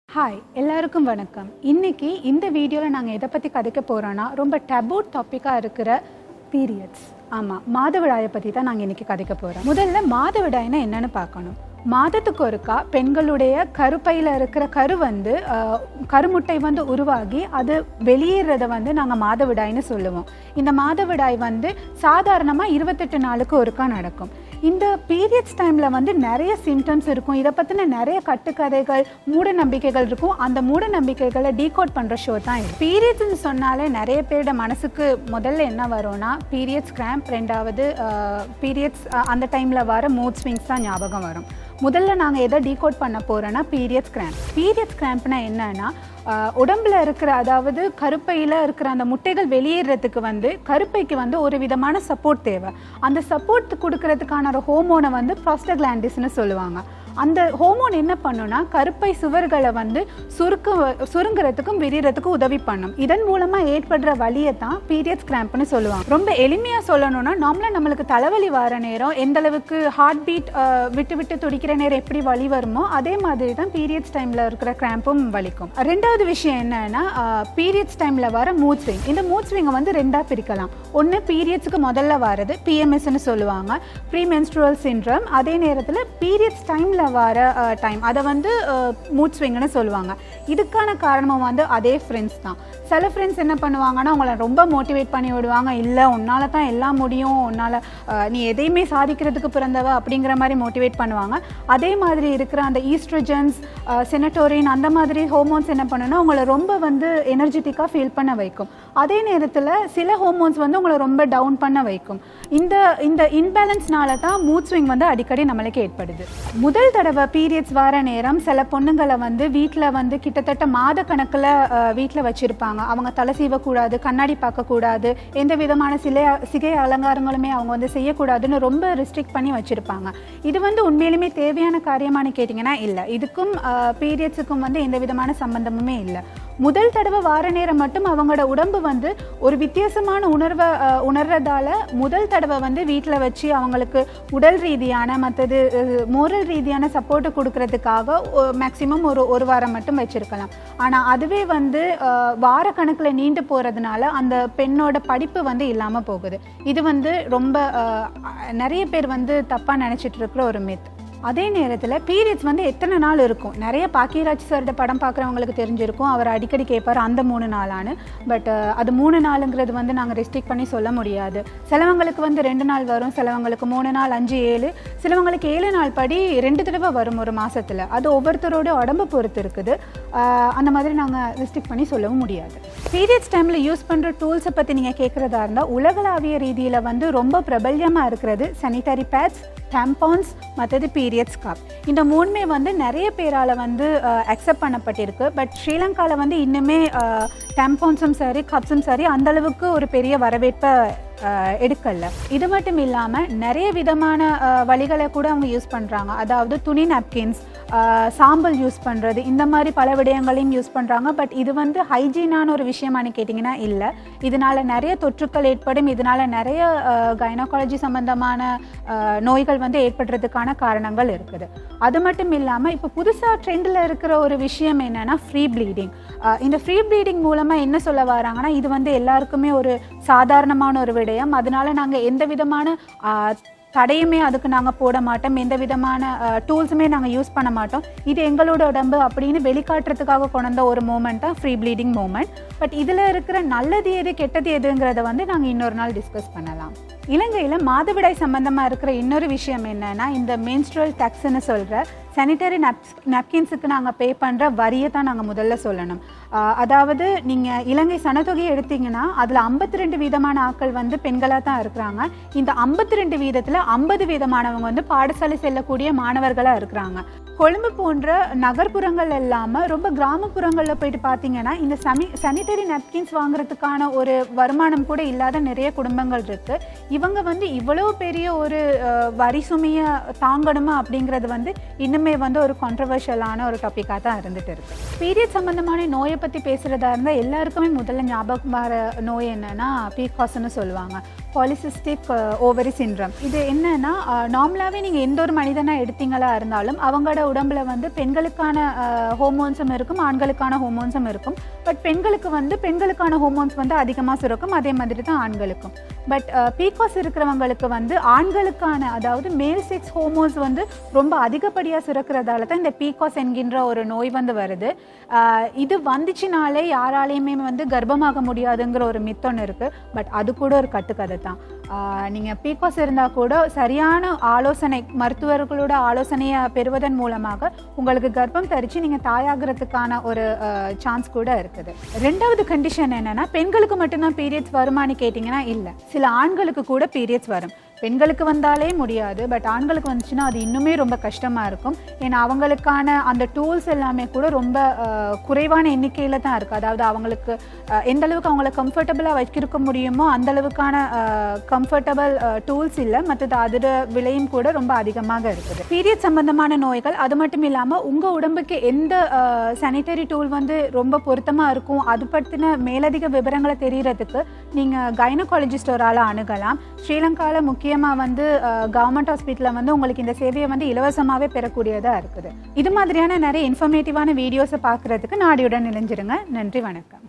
hi எல்லாருக்கும் வணக்கம் இன்னைக்கு இந்த வீடியோவில் நாங்கள் எதை பற்றி கதைக்க போகிறோன்னா ரொம்ப டபூ டாப்பிக்காக இருக்கிற பீரியட்ஸ் ஆமாம் மாதவிடாயை பற்றி தான் நாங்கள் இன்னைக்கு கதைக்க போகிறோம் முதல்ல மாதவிடாய்னா என்னன்னு பார்க்கணும் மாதத்துக்கு ஒருக்கா பெண்களுடைய கருப்பையில் இருக்கிற கரு வந்து ஆஹ், கருமுட்டை வந்து உருவாகி அது வெளியேறத வந்து நாங்கள் மாதவிடாய்னு சொல்லுவோம் இந்த மாதவிடாய் வந்து சாதாரணமாக இருபத்தெட்டு நாளுக்கு ஒருக்கா நடக்கும் இந்த பீரியட்ஸ் டைமில் வந்து நிறைய சிம்டம்ஸ் இருக்கும் இதை பற்றின நிறைய கட்டுக்கதைகள் மூட நம்பிக்கைகள் இருக்கும் அந்த மூட நம்பிக்கைகளை டீகோட் பண்ணுற ஷோ தான் இது பீரியட்ஸ்னு சொன்னாலே நிறைய பேரோட மனசுக்கு முதல்ல என்ன வரும்னா பீரியட்ஸ் கிராம்ப் ரெண்டாவது பீரியட்ஸ் அந்த டைமில் வர மூட் ஸ்விங்ஸ் தான் ஞாபகம் வரும் முதல்ல நாங்கள் எதை டீகோட் பண்ண போகிறோன்னா பீரியட்ஸ் கிராம்ப் பீரியட்ஸ் கிராம்ப்னா என்னன்னா ஆஹ், உடம்புல இருக்கிற அதாவது கருப்பையில் இருக்கிற அந்த முட்டைகள் வெளியேறதுக்கு வந்து கருப்பைக்கு வந்து ஒரு விதமான சப்போர்ட் தேவை அந்த சப்போர்ட் கொடுக்கறதுக்கான ஒரு ஹோமோனை வந்து ப்ராஸ்டக்லாண்டிஸ்னு சொல்லுவாங்க அந்த ஹோமோன் என்ன பண்ணுன்னா கருப்பை சுவர்களை வந்து சுருக்க சுருங்குறதுக்கும் விரியறதுக்கும் உதவி பண்ணும் இதன் மூலமாக ஏற்படுற வலியை தான் பீரியட்ஸ் கிராம்ப்னு சொல்லுவாங்க ரொம்ப எளிமையாக சொல்லணும்னா நார்மலாக நம்மளுக்கு தலைவலி வர நேரம் எந்த அளவுக்கு ஹார்ட் பீட் விட்டு விட்டு துடிக்கிற நேரம் எப்படி வலி வருமோ அதே மாதிரி தான் பீரியட்ஸ் டைமில் இருக்கிற கிராம்பும் வலிக்கும் ரெண்டாவது விஷயம் என்னன்னா பீரியட்ஸ் டைமில் வர மூட் ஸ்விங் இந்த மூட் ஸ்விங்கை வந்து ரெண்டாக பிரிக்கலாம் ஒன்று பீரியட்ஸுக்கு முதல்ல வரது பிஎம்எஸ்ன்னு சொல்லுவாங்க ப்ரீ மென்ஸ்ட்ருவல் சின்ட்ரம் அதே நேரத்தில் பீரியட்ஸ் டைமில் வர டைம் அதை வந்து மூட் ஸ்விங்னு சொல்லுவாங்க இதுக்கான காரணமும் வந்து அதே ஃப்ரெண்ட்ஸ் தான் சில ஃப்ரெண்ட்ஸ் என்ன பண்ணுவாங்கன்னா உங்களை ரொம்ப மோட்டிவேட் பண்ணி விடுவாங்க இல்லை உன்னால தான் எல்லாம் முடியும் உன்னால் நீ எதையுமே சாதிக்கிறதுக்கு பிறந்தவ அப்படிங்கிற மாதிரி மோட்டிவேட் பண்ணுவாங்க அதே மாதிரி இருக்கிற அந்த ஈஸ்ட்ரஜன்ஸ் செனட்டோரின் அந்த மாதிரி ஹோமோன்ஸ் என்ன பண்ணுன்னா உங்களை ரொம்ப வந்து எனர்ஜெட்டிக்காக ஃபீல் பண்ண வைக்கும் அதே நேரத்தில் சில ஹோமோன்ஸ் வந்து உங்களை ரொம்ப டவுன் பண்ண வைக்கும் இந்த இந்த இன்பேலன்ஸ்னால தான் மூட் ஸ்விங் வந்து அடிக்கடி நம்மளுக்கு ஏற்படுது முதல் தடவை பீரியட்ஸ் வர நேரம் சில பொண்ணுங்களை வந்து வீட்டில் வந்து கிட்டத்தட்ட மாத கணக்கில் வீட்டில் வச்சுருப்பாங்க அவங்க தலை சீவக்கூடாது கண்ணாடி பார்க்கக்கூடாது எந்த விதமான சிலை சிகை அலங்காரங்களுமே அவங்க வந்து செய்யக்கூடாதுன்னு ரொம்ப ரெஸ்ட்ரிக்ட் பண்ணி வச்சுருப்பாங்க இது வந்து உண்மையிலுமே தேவையான காரியமானு கேட்டிங்கன்னா இல்லை இதுக்கும் பீரியட்ஸுக்கும் வந்து எந்த விதமான சம்பந்தமுமே இல்லை முதல் தடவை வார நேரம் மட்டும் அவங்களோட உடம்பு வந்து ஒரு வித்தியாசமான உணர்வை அஹ், உணர்றதால முதல் தடவை வந்து வீட்டில் வச்சு அவங்களுக்கு உடல் ரீதியான மற்றது மோரல் ரீதியான சப்போர்ட்டு கொடுக்கறதுக்காக மேக்ஸிமம் ஒரு ஒரு வாரம் மட்டும் வச்சுருக்கலாம் ஆனால் அதுவே வந்து அஹ், வார கணக்கில் நீண்டு போகிறதுனால அந்த பெண்ணோட படிப்பு வந்து இல்லாமல் போகுது இது வந்து ரொம்ப அஹ், நிறைய பேர் வந்து தப்பாக நினச்சிட்டு இருக்கிற ஒரு மித் அதே நேரத்தில் பீரியட்ஸ் வந்து எத்தனை நாள் இருக்கும் நிறைய பாக்கியராஜ் சாரோட படம் பார்க்குறவங்களுக்கு தெரிஞ்சிருக்கும் அவர் அடிக்கடி கேட்பார் அந்த மூணு நாளான்னு பட் அது மூணு நாளுங்கிறது வந்து நாங்கள் ரெஸ்ட்ரிக்ட் பண்ணி சொல்ல முடியாது சிலவங்களுக்கு வந்து ரெண்டு நாள் வரும் சிலவங்களுக்கு மூணு நாள் அஞ்சு ஏழு சிலவங்களுக்கு ஏழு நாள் படி ரெண்டு தடவை வரும் ஒரு மாசத்துல அது ஒவ்வொருத்தரோட உடம்பு பொறுத்து இருக்குது ஆஹ் அந்த மாதிரி நாங்கள் ரெஸ்ட்ரிக்ட் பண்ணி சொல்லவும் முடியாது பீரியட்ஸ் டைமில் யூஸ் பண்ணுற டூல்ஸை பற்றி நீங்கள் கேட்குறதா இருந்தால் உலகளாவிய ரீதியில் வந்து ரொம்ப பிரபல்யமாக இருக்கிறது சானிட்டரி பேட்ஸ் டேம்பான்ஸ் மற்றது பீரியட்ஸ் கப் இந்த மூணுமே வந்து நிறைய பேரால் வந்து அக்செப்ட் பண்ணப்பட்டிருக்கு பட் ஸ்ரீலங்காவில் வந்து இன்னுமே டேம்பான்ஸும் சரி கப்ஸும் சரி அந்த அளவுக்கு ஒரு பெரிய வரவேற்பை அஹ், எடுக்கல இது மட்டும் இல்லாமல் நிறைய விதமான அஹ், வழிகளை கூட அவங்க யூஸ் பண்ணுறாங்க அதாவது துணி நாப்கின்ஸ் சாம்பல் யூஸ் பண்ணுறது இந்த மாதிரி பல விடயங்களையும் யூஸ் பண்ணுறாங்க பட் இது வந்து ஹைஜீனான ஒரு விஷயமானு கேட்டிங்கன்னா இல்லை இதனால நிறைய தொற்றுக்கள் ஏற்படும் இதனால நிறைய கைனகாலஜி சம்பந்தமான அஹ், நோய்கள் வந்து ஏற்படுறதுக்கான காரணங்கள் இருக்குது அது மட்டும் இல்லாமல் இப்போ புதுசாக ட்ரெண்டில் இருக்கிற ஒரு விஷயம் என்னன்னா ஃப்ரீ ப்ளீடிங் இந்த ஃப்ரீ ப்ளீடிங் மூலமாக என்ன சொல்ல வராங்கன்னா இது வந்து எல்லாருக்குமே ஒரு சாதாரணமான ஒரு விடயம் அதனால நாங்கள் எந்த விதமான அஹ், தடையுமே அதுக்கு நாங்கள் போட மாட்டோம் எந்த விதமான டூல்ஸுமே நாங்கள் யூஸ் பண்ண மாட்டோம் இது எங்களோட உடம்பு அப்படின்னு வெளிக்காட்டுறதுக்காக கொண்டு வந்த ஒரு மூமெண்ட் தான் ஃப்ரீ ப்ளீடிங் மூமெண்ட் பட் இதில் இருக்கிற நல்லது எது கெட்டது எதுங்கிறத வந்து நாங்கள் இன்னொரு நாள் டிஸ்கஸ் பண்ணலாம் இலங்கையில் மாதவிடாய் சம்பந்தமாக இருக்கிற இன்னொரு விஷயம் என்னன்னா இந்த மென்ஸ்ட்ரல் டேக்ஸ்ன்னு சொல்கிற சானிட்டரி நாப்ஸ் நாப்கின்ஸுக்கு நாங்கள் பே பண்ணுற வரியை தான் நாங்கள் முதல்ல சொல்லணும் ஆஹ் அதாவது நீங்கள் இலங்கை சனத்தொகையை எடுத்தீங்கன்னா அதில் ஐம்பத்தி ரெண்டு வீதமான ஆட்கள் வந்து பெண்களாக தான் இருக்கிறாங்க இந்த ஐம்பத்தி ரெண்டு வீதத்தில் ஐம்பது வீதமானவங்க வந்து பாடசாலை செல்லக்கூடிய மாணவர்களாக இருக்கிறாங்க கொழும்பு போன்ற நகர்ப்புறங்கள் இல்லாமல் ரொம்ப கிராமப்புறங்களில் போயிட்டு பார்த்தீங்கன்னா இந்த சமி சானிட்டரி நாப்கின்ஸ் வாங்குறதுக்கான ஒரு வருமானம் கூட இல்லாத நிறைய குடும்பங்கள் இருக்கு இவங்க வந்து இவ்வளோ பெரிய ஒரு அஹ், வரி சுமையை தாங்கணுமா அப்படிங்கிறது வந்து இன்னுமே வந்து ஒரு கான்ட்ரவர்ஷியலான ஒரு டாப்பிக்காக தான் இருந்துட்டு இருக்கு பீரியட் சம்பந்தமான நோயை பற்றி பேசுகிறதா இருந்தால் எல்லாருக்குமே முதல்ல ஞாபகம் வர நோய் என்னன்னா பீகாஸ்ன்னு சொல்லுவாங்க பாலிசிஸ்டிக் ஓவரி சின்ரம் இது என்னன்னா நார்மலாகவே நீங்கள் எந்த ஒரு மனிதனாக எடுத்தீங்களா இருந்தாலும் அவங்களோட உடம்புல வந்து பெண்களுக்கான ஹோமோன்ஸும் இருக்கும் ஆண்களுக்கான ஹோமோன்ஸும் இருக்கும் பட் பெண்களுக்கு வந்து பெண்களுக்கான ஹோமோன்ஸ் வந்து அதிகமாக சுரக்கும் அதே மாதிரி தான் ஆண்களுக்கும் பட் பீகாஸ் இருக்கிறவங்களுக்கு வந்து ஆண்களுக்கான அதாவது மேல் செக்ஸ் ஹோமோன்ஸ் வந்து ரொம்ப அதிகப்படியாக சுரக்கிறதால தான் இந்த பீகாஸ் என்கின்ற ஒரு நோய் வந்து வருது அஹ் இது வந்துச்சுனாலே யாராலையுமே வந்து கர்ப்பமாக முடியாதுங்கிற ஒரு மித்தொன்று இருக்குது பட் அது கூட ஒரு கட்டுக்கதை தான் நீங்கள் பீகாஸ் இருந்தால் கூட சரியான ஆலோசனை மருத்துவர்களோட ஆலோசனையை பெறுவதன் மூலமாக உங்களுக்கு கர்ப்பம் தரித்து நீங்கள் தாயாகிறதுக்கான ஒரு சான்ஸ் கூட இருக்குது ரெண்டாவது கண்டிஷன் என்னன்னா பெண்களுக்கு மட்டும்தான் பீரியட்ஸ் வருமானு கேட்டிங்கன்னா இல்லை சில ஆண்களுக்கு கூட பீரியட்ஸ் வரும் பெண்களுக்கு வந்தாலே முடியாது பட் ஆண்களுக்கு வந்துச்சுன்னா அது இன்னுமே ரொம்ப கஷ்டமாக இருக்கும் ஏன்னா அவங்களுக்கான அந்த டூல்ஸ் எல்லாமே கூட ரொம்ப அஹ், குறைவான எண்ணிக்கையில் தான் இருக்குது அதாவது அவங்களுக்கு அஹ், எந்த அளவுக்கு அவங்கள கம்ஃபர்டபுளாக வைக்கிருக்க முடியுமோ அந்த அளவுக்கான கம்ஃபர்டபுள் டூல்ஸ் இல்லை மற்றது அதோட விலையும் கூட ரொம்ப அதிகமாக இருக்குது பீரியட் சம்பந்தமான நோய்கள் அது மட்டும் இல்லாமல் உங்கள் உடம்புக்கு எந்த சானிட்டரி டூல் வந்து ரொம்ப பொருத்தமாக இருக்கும் அது பற்றின மேலதிக விவரங்களை தெரியறதுக்கு நீங்கள் கைனகாலஜிஸ்ட் ஒரு ஆளை அணுகலாம் ஸ்ரீலங்காவில் முக்கியமாக வந்து கவர்மெண்ட் ஹாஸ்பிட்டலில் வந்து உங்களுக்கு இந்த சேவையை வந்து இலவசமாகவே பெறக்கூடியதாக இருக்குது இது மாதிரியான நிறைய இன்ஃபர்மேட்டிவான வீடியோஸை பார்க்குறதுக்கு நாடியுடன் இணைஞ்சிருங்க நன்றி வணக்கம்